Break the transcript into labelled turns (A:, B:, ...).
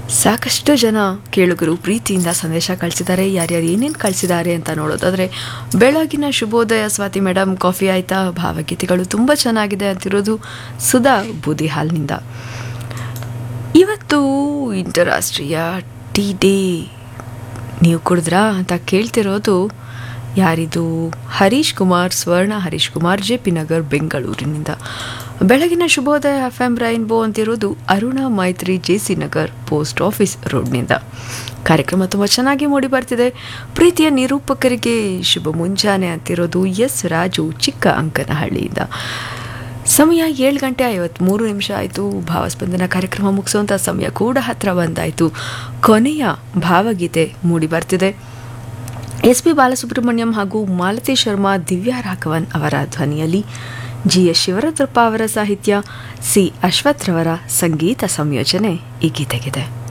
A: ಸಾಕಷ್ಟು ಜನ ಕೇಳುಗರು ಪ್ರೀತಿಯಿಂದ ಸಂದೇಶ ಕಳಿಸಿದ್ದಾರೆ ಯಾರ್ಯಾರು ಏನೇನು ಕಳಿಸಿದ್ದಾರೆ ಅಂತ ನೋಡೋದಾದರೆ ಬೆಳಗಿನ ಶುಭೋದಯ ಸ್ವಾತಿ ಮೇಡಮ್ ಕಾಫಿ ಆಯಿತಾ ಭಾವಗೀತೆಗಳು ತುಂಬ ಚೆನ್ನಾಗಿದೆ ಅಂತಿರೋದು ಸುಧಾ ಬೂದಿ ಹಾಲ್ನಿಂದ ಇವತ್ತು ಇಂಟರಾಷ್ಟ್ರೀಯ ಟೀ ಡೇ ನೀವು ಕುಡಿದ್ರಾ ಅಂತ ಕೇಳ್ತಿರೋದು ಯಾರಿದು ಹರೀಶ್ ಕುಮಾರ್ ಸ್ವರ್ಣ ಹರೀಶ್ ಕುಮಾರ್ ಜೆ ಪಿ ನಗರ್ ಬೆಂಗಳೂರಿನಿಂದ ಬೆಳಗಿನ ಶುಭೋದಯ ಎಫ್ ಎಂ ರೈನ್ಬೋ ಅಂತಿರೋದು Aruna Maitri J C Nagar post office ರೋಡ್ನಿಂದ ಕಾರ್ಯಕ್ರಮ ತುಂಬ ಚೆನ್ನಾಗಿ ಮೂಡಿ ಬರ್ತಿದೆ ಪ್ರೀತಿಯ ನಿರೂಪಕರಿಗೆ ಶುಭ ಮುಂಜಾನೆ ಅಂತಿರೋದು ಎಸ್ ರಾಜು ಚಿಕ್ಕ ಅಂಕನಹಳ್ಳಿಯಿಂದ ಸಮಯ ಏಳು ಗಂಟೆ ಐವತ್ತ್ಮೂರು ನಿಮಿಷ ಆಯಿತು ಭಾವಸ್ಪಂದನ ಕಾರ್ಯಕ್ರಮ ಮುಗಿಸುವಂಥ ಸಮಯ ಕೂಡ ಹತ್ರ ಬಂದಾಯಿತು ಕೊನೆಯ ಭಾವಗೀತೆ ಮೂಡಿ ಬರ್ತಿದೆ ಎಸ್ ಪಿ ಬಾಲಸುಬ್ರಹ್ಮಣ್ಯಂ ಹಾಗೂ ಮಾಲತಿ ಶರ್ಮಾ ದಿವ್ಯಾ ರಾಘವನ್ ಅವರ ಧ್ವನಿಯಲ್ಲಿ ಜಿ ಎಸ್ ಶಿವರುದ್ರಪ್ಪ ಅವರ ಸಾಹಿತ್ಯ ಸಿ ಅಶ್ವಥ್ರವರ ಸಂಗೀತ ಸಂಯೋಜನೆ ಈ ಗೀತೆಗಿದೆ